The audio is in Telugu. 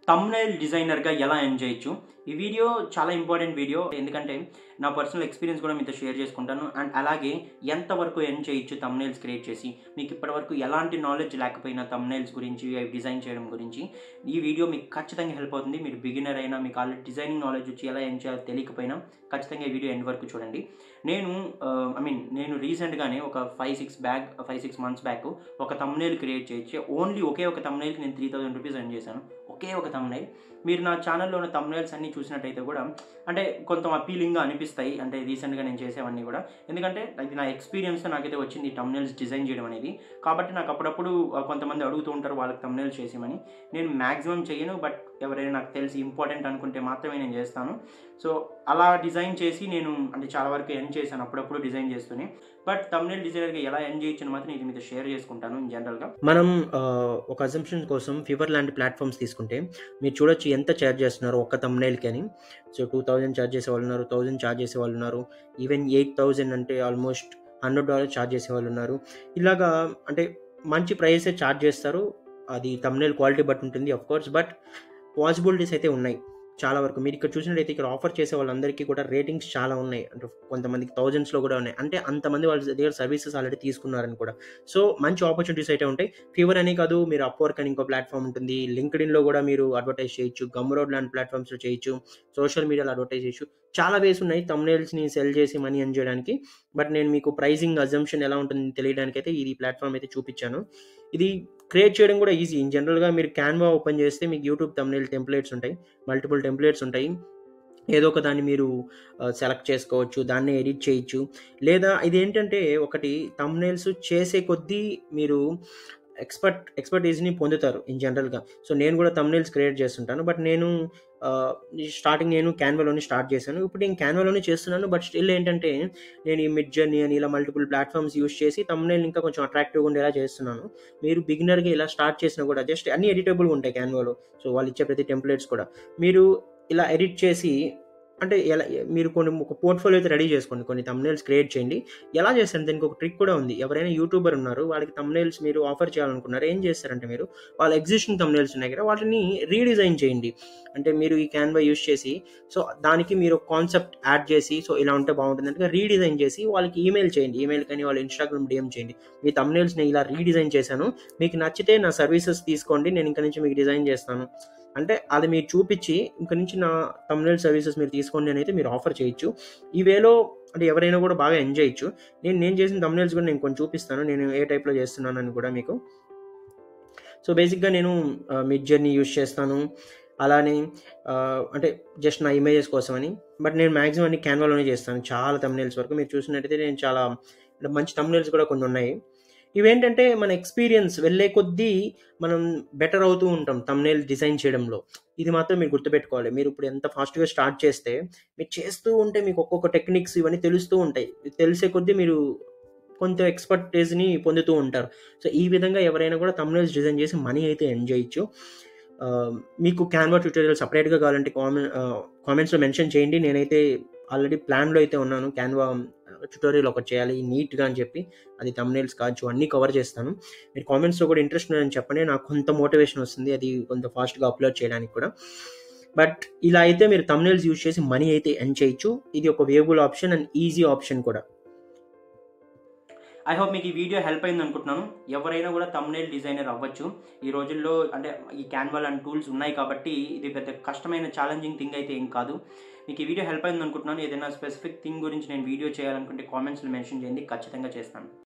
తమ్నైల్ డిజైనర్గా ఎలా ఎర్న్ చేయొచ్చు ఈ వీడియో చాలా ఇంపార్టెంట్ వీడియో ఎందుకంటే నా పర్సనల్ ఎక్స్పీరియన్స్ కూడా మీతో షేర్ చేసుకుంటాను అండ్ అలాగే ఎంతవరకు ఎర్న్ చేయొచ్చు తమ్నైల్స్ క్రియేట్ చేసి మీకు ఇప్పటివరకు ఎలాంటి నాలెడ్జ్ లేకపోయినా తమ్నైల్స్ గురించి అవి డిజైన్ చేయడం గురించి ఈ వీడియో మీకు ఖచ్చితంగా హెల్ప్ అవుతుంది మీరు బిగినర్ అయినా మీకు ఆల్రెడీ డిజైనింగ్ నాలెడ్జ్ వచ్చి ఎలా ఎర్న్ చేయాలో తెలియకపోయినా ఖచ్చితంగా ఈ వీడియో ఎండ్ వరకు చూడండి నేను ఐ మీన్ నేను రీసెంట్గానే ఒక five six back five six months back ఒక తమ్నైల్ క్రియేట్ చేయొచ్చు ఓన్లీ ఒకే ఒక తమ్నైల్కి నేను త్రీ థౌసండ్ రూపీస్ ఎర్న్ చేశాను ఒకే ఒక తమ్నైల్ మీరు నా ఛానల్లో ఉన్న తమ్నైల్స్ అన్ని చూసినట్టయితే కూడా అంటే కొంత అపీలింగ్గా అనిపిస్తాయి అంటే రీసెంట్గా నేను చేసేవన్నీ కూడా ఎందుకంటే అది నా ఎక్స్పీరియన్స్ నాకైతే వచ్చింది ఈ తమ్నైల్స్ డిజైన్ చేయడం అనేది కాబట్టి నాకు అప్పుడప్పుడు ఆ, కొంతమంది అడుగుతూ ఉంటారు వాళ్ళకి తమ్నైల్స్ చేసేమని నేను మ్యాక్సిమం చేయను బట్ ఎవరైనా నాకు తెలిసి ఇంపార్టెంట్ అనుకుంటే మాత్రమే నేను చేస్తాను సో అలా డిజైన్ చేసి నేను అంటే చాలా వరకు ఎన్ చేశాను అప్పుడప్పుడు డిజైన్ చేస్తూనే బట్ తమ్నైల్ డిజైనర్గా ఎలా ఎన్ చేయొచ్చు మాత్రం ఇది మీతో షేర్ చేసుకుంటాను ఇన్ జనరల్గా మనం ఆ, ఒక అజంప్షన్ కోసం ఫీవర్ లాంటి ప్లాట్ఫామ్స్ తీసుకుంటే మీరు చూడొచ్చు ఎంత ఛార్జ్ చేస్తున్నారు ఒక్క తమ్నైల్కి అని సో టూ థౌజండ్ ఛార్జ్ చేసే వాళ్ళు ఉన్నారు థౌజండ్ ఛార్జ్ చేసే వాళ్ళు ఉన్నారు ఈవెన్ ఎయిట్ థౌజండ్ అంటే ఆల్మోస్ట్ హండ్రెడ్ డాలర్ ఛార్జ్ చేసే వాళ్ళు ఉన్నారు ఇలాగా అంటే మంచి ప్రైసే ఛార్జ్ చేస్తారు అది తమ్నైల్ క్వాలిటీ బట్టి ఉంటుంది అఫ్ కోర్స్ బట్ పాసిబిలిటీస్ అయితే ఉన్నాయి చాలా వరకు మీరు ఇక్కడ చూసినట్టయితే ఇక్కడ ఆఫర్ చేసే వాళ్ళందరికీ కూడా రేటింగ్స్ చాలా ఉన్నాయి అంటే కొంతమందికి థౌజండ్స్లో కూడా ఉన్నాయి అంటే అంతమంది వాళ్ళ దగ్గర సర్వీసెస్ ఆల్రెడీ తీసుకున్నారని కూడా సో మంచి ఆపర్చునిటీస్ అయితే ఉంటాయి ఫీవర్ అనే కాదు మీరు అప్వర్క్ అని ఇంకో ప్లాట్ఫామ్ ఉంటుంది లింక్డ్ఇన్లో కూడా మీరు అడ్వర్టైజ్ చేయొచ్చు గమ్రోడ్ లాంటి ప్లాట్ఫామ్స్లో చేయొచ్చు సోషల్ మీడియాలో అడ్వర్టైజ్ చేయొచ్చు చాలా వేస్ ఉన్నాయి తమ్నేల్స్ని సెల్ చేసి మనీ ఎర్న్ చేయడానికి బట్ నేను మీకు ప్రైజింగ్ అజంప్షన్ ఎలా ఉంటుందని తెలియడానికి అయితే ఇది ప్లాట్ఫామ్ అయితే చూపించాను ఇది క్రియేట్ చేయడం కూడా ఈజీ ఇన్ జనరల్గా మీరు క్యాన్వా ఓపెన్ చేస్తే మీకు యూట్యూబ్ తమ్నేల్ టెంప్లెట్స్ ఉంటాయి మల్టిపుల్ టెంప్లెట్స్ ఉంటాయి ఏదో ఒక దాన్ని మీరు సెలెక్ట్ చేసుకోవచ్చు దాన్ని ఎడిట్ చేయొచ్చు లేదా ఇదేంటంటే ఒకటి తమ్నేల్స్ చేసే కొద్దీ మీరు ఎక్స్పర్ట్ ఎక్స్పర్టీస్ని పొందుతారు ఇన్ జనరల్గా సో నేను కూడా తమ్నేల్స్ క్రియేట్ చేస్తుంటాను బట్ నేను స్టార్టింగ్ నేను క్యాన్వాలోనే స్టార్ట్ చేశాను ఇప్పుడు నేను క్యాన్వాలోనే చేస్తున్నాను బట్ స్టిల్ ఏంటంటే నేను ఈ మిడ్ జర్నీ అని ఇలా మల్టిపుల్ ప్లాట్ఫామ్స్ యూస్ చేసి తమ్నేల్ ఇంకా కొంచెం అట్రాక్టివ్గా ఉండేలా చేస్తున్నాను మీరు బిగినర్గా ఇలా స్టార్ట్ చేసినా కూడా జస్ట్ అన్ని ఎడిటబుల్గా ఉంటాయి క్యాన్వాలో సో వాళ్ళు ఇచ్చే ప్రతి టెంప్లెట్స్ కూడా మీరు ఇలా ఎడిట్ చేసి అంటే ఎలా మీరు కొన్ని ఒక పోర్ట్ఫోలియో అయితే రెడీ చేసుకోండి కొన్ని తమ్నేల్స్ క్రియేట్ చేయండి ఎలా చేస్తారు దీనికి ఒక ట్రిక్ కూడా ఉంది ఎవరైనా యూట్యూబర్ ఉన్నారు వాళ్ళకి తమ్నేల్స్ మీరు ఆఫర్ చేయాలనుకున్నారు ఏం చేస్తారంటే మీరు వాళ్ళ ఎగ్జిస్టింగ్ తమ్నేల్స్ ఉన్నాయి కదా వాటిని రీడిజైన్ చేయండి అంటే మీరు ఈ క్యాన్వా యూస్ చేసి సో దానికి మీరు కాన్సెప్ట్ యాడ్ చేసి సో ఇలా ఉంటే బాగుంటుంది అంటే రీడిజైన్ చేసి వాళ్ళకి ఈమెయిల్ చేయండి ఈమెయిల్ కానీ వాళ్ళ ఇన్స్టాగ్రామ్ డిఎం చేయండి మీ తమ్నేల్స్ నేను ఇలా రీడిజైన్ చేశాను మీకు నచ్చితే నా సర్వీసెస్ తీసుకోండి నేను ఇంకా నుంచి మీకు డిజైన్ చేస్తాను అంటే అది మీరు చూపించి ఇంక నుంచి నా తమ్నేల్ సర్వీసెస్ మీరు తీసుకోండి అని అయితే మీరు ఆఫర్ చేయొచ్చు ఈ వేలో అంటే ఎవరైనా కూడా బాగా ఎంజాయ్ చేయొచ్చు నేను నేను చేసిన తమ్నేల్స్ కూడా నేను కొంచెం చూపిస్తాను నేను ఏ టైప్లో చేస్తున్నానని కూడా మీకు సో బేసిక్గా నేను మిడ్ జర్నీ యూస్ చేస్తాను అలానే ఆ, అంటే జస్ట్ నా ఇమేజెస్ కోసమని బట్ నేను మ్యాక్సిమం అన్ని క్యాన్వాలోనే చేస్తాను చాలా తమ్నేల్స్ వరకు మీరు చూసినట్టయితే నేను చాలా అంటే మంచి తమ్నేల్స్ కూడా కొన్ని ఉన్నాయి ఇవేంటంటే మన ఎక్స్పీరియన్స్ వెళ్ళే కొద్దీ మనం బెటర్ అవుతూ ఉంటాం తమ్నేల్ డిజైన్ చేయడంలో ఇది మాత్రం మీరు గుర్తుపెట్టుకోవాలి మీరు ఇప్పుడు ఎంత ఫాస్ట్గా స్టార్ట్ చేస్తే మీరు చేస్తూ ఉంటే మీకు ఒక్కొక్క టెక్నిక్స్ ఇవన్నీ తెలుస్తూ ఉంటాయి తెలిసే కొద్దీ మీరు కొంత ఎక్స్పర్టైజ్ని పొందుతూ ఉంటారు సో ఈ విధంగా ఎవరైనా కూడా తమ్నేల్స్ డిజైన్ చేసి మనీ అయితే ఎర్న్ చేయొచ్చు ఆ, మీకు క్యాన్వా ట్యూటోరియల్ సపరేట్గా కావాలంటే కామెంట్ కామెంట్స్లో మెన్షన్ చేయండి నేనైతే ఆల్రెడీ ప్లాన్లో అయితే ఉన్నాను క్యాన్వా ట్యూటోరియల్ ఒకటి చేయాలి నీట్గా అని చెప్పి అది తమ్నేల్స్ కావచ్చు అన్నీ కవర్ చేస్తాను మీరు కామెంట్స్లో కూడా ఇంట్రెస్ట్ ఉందని చెప్పండి నాకు కొంత మోటివేషన్ వస్తుంది అది కొంత ఫాస్ట్గా అప్లోడ్ చేయడానికి కూడా బట్ ఇలా అయితే మీరు తమ్నేల్స్ యూజ్ చేసి మనీ అయితే ఎర్న్ చేయొచ్చు ఇది ఒక viable option and easy option కూడా ఐ హోప్ మీకు ఈ వీడియో హెల్ప్ అయింది అనుకుంటున్నాను ఎవరైనా కూడా తమ్నేల్ డిజైనర్ అవ్వచ్చు ఈ రోజుల్లో అంటే ఈ క్యాన్వా అండ్ టూల్స్ ఉన్నాయి కాబట్టి ఇది పెద్ద కష్టమైన ఛాలెంజింగ్ థింగ్ అయితే ఏం కాదు మీకు ఈ వీడియో హెల్ప్ అయింది అనుకుంటున్నాను ఏదైనా స్పెసిఫిక్ థింగ్ గురించి నేను వీడియో చేయాలనుకుంటే కామెంట్స్లో మెన్షన్ చేయండి ఖచ్చితంగా చేస్తాను